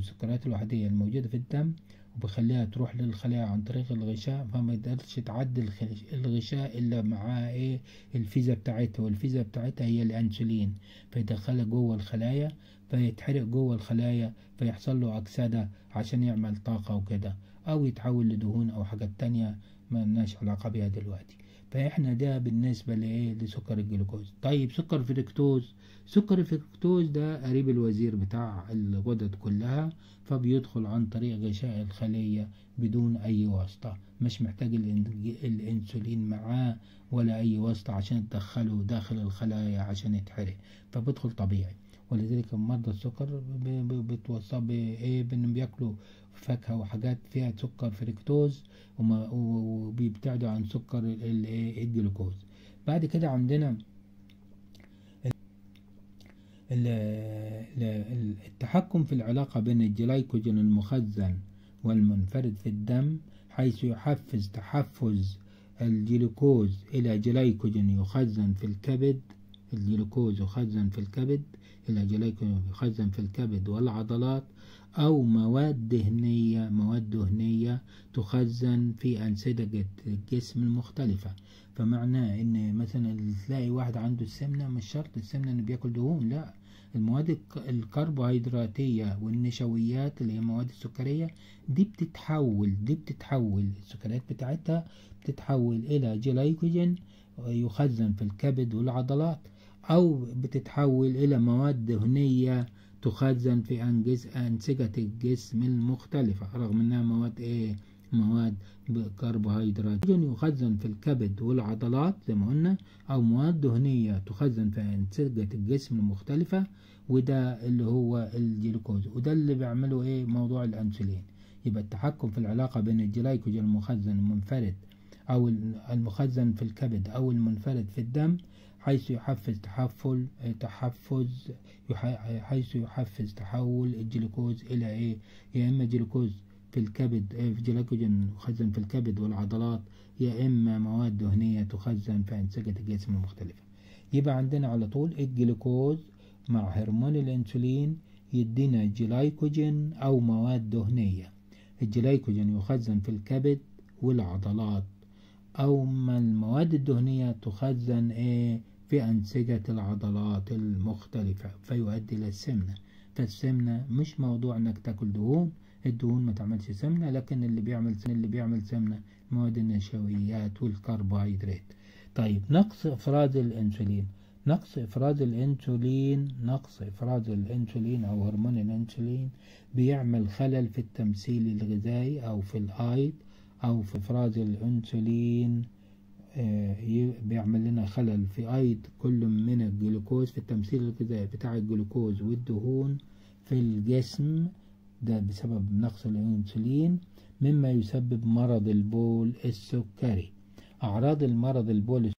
والسكريات الوحيدية الموجودة في الدم وبخليها تروح للخلايا عن طريق الغشاء فما يقدرش تعدي الغشاء إلا معاه إيه الفيزا بتاعتها والفيزا بتاعتها هي الأنسولين فيدخلها جوه الخلايا فيتحرق جوه الخلايا فيحصل له أكسدة عشان يعمل طاقة وكده أو يتحول لدهون أو حاجات تانية ما لناش علاقة بيها دلوقتي فاحنا ده بالنسبة لايه لسكر الجلوكوز طيب سكر الفركتوز سكر الفركتوز ده قريب الوزير بتاع الغدد كلها فبيدخل عن طريق غشاء الخلية بدون اي واسطة مش محتاج الانسولين معاه ولا اي واسطة عشان تدخله داخل الخلايا عشان يتحرق فبيدخل طبيعي ولذلك مرضى السكر بتوصى بايه بانهم بياكلوا فاكهة وحاجات فيها سكر فركتوز وبيبتعدوا عن سكر الجلوكوز بعد كده عندنا التحكم في العلاقة بين الجلايكوجين المخزن والمنفرد في الدم حيث يحفز تحفز الجلوكوز إلى جلايكوجين يخزن في الكبد الجلوكوز يخزن في الكبد إلى جلايكوجين يخزن في الكبد والعضلات أو مواد دهنية مواد دهنية تخزن في أنسجة الجسم المختلفة فمعناه إن مثلا تلاقي واحد عنده السمنة مش شرط السمنة إنه بياكل دهون لا المواد الكربوهيدراتية والنشويات اللي هي المواد السكرية دي بتتحول دي بتتحول السكريات بتاعتها بتتحول إلى جلايكوجين يخزن في الكبد والعضلات أو بتتحول إلى مواد دهنية تخزن في أنسجة الجسم المختلفة رغم أنها مواد إيه مواد كربوهيدرات يخزن في الكبد والعضلات زي ما قلنا أو مواد دهنية تخزن في أنسجة الجسم المختلفة وده اللي هو الجلوكوز وده اللي بيعمله إيه موضوع الأنسولين يبقى التحكم في العلاقة بين الجلايكوجين المخزن المنفرد أو المخزن في الكبد أو المنفرد في الدم حيث يحفز تحفل تحفز حيث يحفز تحول الجلوكوز إلى إيه يا إما جلوكوز في الكبد في جلايكوجين يخزن في الكبد والعضلات يا إما مواد دهنية تخزن في أنسجة الجسم المختلفة يبقى عندنا على طول الجلوكوز مع هرمون الأنسولين يدينا جلايكوجين أو مواد دهنية الجلايكوجين يخزن في الكبد والعضلات أو ما المواد الدهنية تخزن إيه في أنسجة العضلات المختلفة فيؤدي إلى السمنة فالسمنة مش موضوع إنك تاكل دهون الدهون ما تعملش سمنة لكن اللي بيعمل سمنة اللي بيعمل سمنة مواد النشويات والكربوهيدرات طيب نقص إفراز الأنسولين نقص إفراز الأنسولين نقص إفراز الأنسولين أو هرمون الأنسولين بيعمل خلل في التمثيل الغذائي أو في الأيض أو في إفراز الأنسولين بيعمل لنا خلل في أيض كل من الجلوكوز في التمثيل الغذائي بتاع الجلوكوز والدهون في الجسم ده بسبب نقص الأنسولين مما يسبب مرض البول السكري أعراض المرض البول